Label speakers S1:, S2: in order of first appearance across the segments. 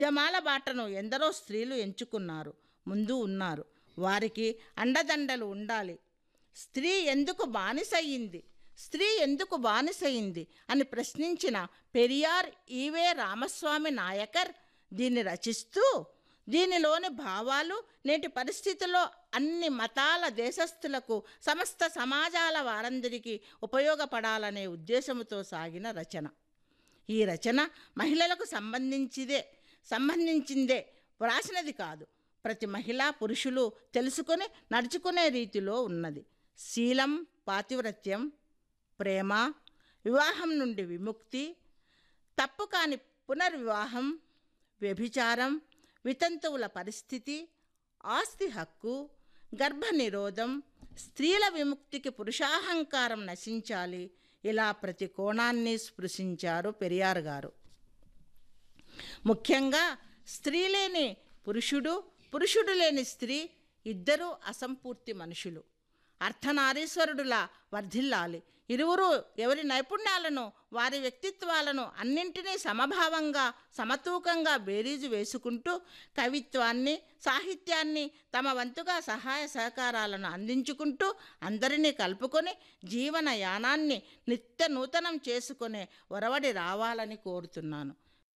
S1: ఉద్యమాల బాటను ఎందరో స్త్రీలు ఎంచుకున్నారు ముందు ఉన్నారు వారికి అండదండలు ఉండాలి స్త్రీ ఎందుకు బానిసయ్యింది స్త్రీ ఎందుకు బానిసయింది అని ప్రశ్నించిన పెరియార్ ఈవే రామస్వామి నాయకర్ దీన్ని రచిస్తూ దీనిలోని భావాలు నేటి పరిస్థితుల్లో అన్ని మతాల దేశస్థులకు సమస్త సమాజాల వారందరికీ ఉపయోగపడాలనే ఉద్దేశంతో సాగిన రచన ఈ రచన మహిళలకు సంబంధించిదే సంబంధించిందే వ్రాసినది కాదు ప్రతి మహిళా పురుషులు తెలుసుకొని నడుచుకునే రీతిలో ఉన్నది శీలం పాతివ్రత్యం ప్రేమ వివాహం నుండి విముక్తి తప్పు కాని పునర్వివాహం వ్యభిచారం వితంతువుల పరిస్థితి ఆస్తి హక్కు గర్భ నిరోధం స్త్రీల విముక్తికి పురుషాహంకారం నశించాలి ఇలా ప్రతి కోణాన్ని స్పృశించారు పెరియార్ గారు ముఖ్యంగా స్త్రీ లేని పురుషుడు పురుషుడు లేని స్త్రీ ఇద్దరూ అసంపూర్తి మనుషులు అర్ధనారీశ్వరుడులా వర్ధిల్లాలి ఇరువురు ఎవరి నైపుణ్యాలను వారి వ్యక్తిత్వాలను అన్నింటినీ సమభావంగా సమతూకంగా బేరీజు వేసుకుంటూ కవిత్వాన్ని సాహిత్యాన్ని తమ వంతుగా సహాయ సహకారాలను అందించుకుంటూ అందరినీ కలుపుకొని జీవన యానాన్ని నిత్య నూతనం చేసుకునే ఒరవడి రావాలని కోరుతున్నాను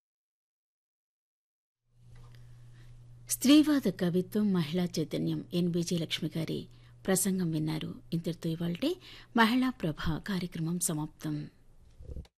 S2: స్త్రీవాద కవిత్వం మహిళా చైతన్యం ఎన్ విజయలక్ష్మి గారి ప్రసంగం విన్నారు ఇంతటితో ఇవాళ మహిళా ప్రభ కార్యక్రమం సమాప్తం